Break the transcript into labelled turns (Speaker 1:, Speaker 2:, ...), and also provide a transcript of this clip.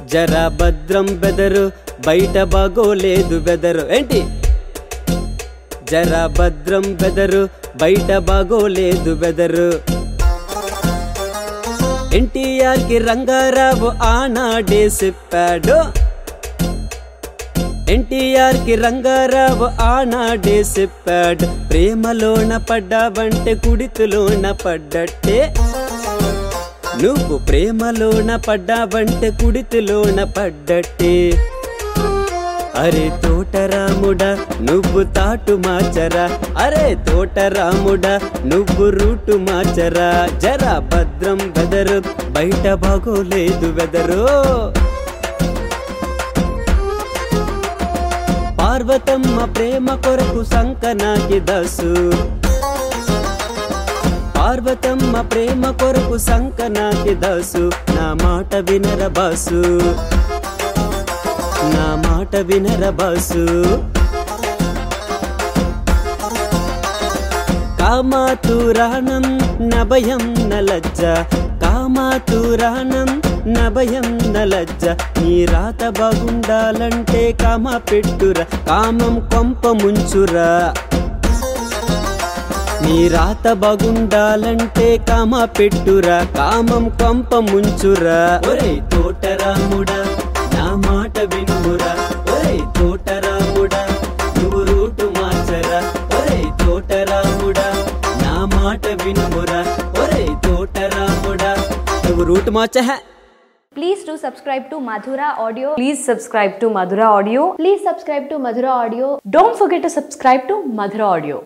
Speaker 1: జర భద్రం బెదరు బయట బాగోలేదు బెదరు ఏంటి జర భద్రం బెదరు బయట బాగోలేదు బెదరు ఎన్టీఆర్ కి రంగారావు ఆనాడే చెప్పాడు ఎన్టీఆర్ కి రంగారావు ఆనాడే చెప్పాడు ప్రేమలోన పడ్డావంటే కుడితులోన పడ్డట్టే నువ్వు ప్రేమలోన పడ్డావంటే కుడితులోన పడ్డట్టే అరే తోటరాముడా నువ్వు తాటు మార్చరా అరే తోటరాముడా నువ్వు రూటు మార్చరా జరా భద్రం బెదరు బయట బాగోలేదు బెదరు పార్వతమ్మ ప్రేమ కొరకు సంకనాకి దసు పార్వతమ్మ ప్రేమ కొరకు సంకనాకి దసు నా మాట వినర బాసు నా మాట వినర బాసు కామాతురాణం నభయం నలజ్జ కామాతురాణం నభయం నలజ్జ నీ రాత బాగుండాలంటే కామ పెట్టురా కామం కొంప ముంచురా నీ రాత బాగుండాలంటే కామ పెట్టురా కామం కొంప ముంచురా ఒరే తోటరాముడా నా మాట వినుమురా ఒరే తోటరాముడా నువ్వు రూటు మార్చరా ఒరే తోటరాముడా నా మాట వినుమురా ఒరే తోటరాముడా నువ్వు రూటు మార్చహ
Speaker 2: Please do subscribe to Madhura Audio.
Speaker 3: Please subscribe to Madhura Audio.
Speaker 2: Please subscribe to Madhura Audio.
Speaker 3: Don't forget to subscribe to Madhura Audio.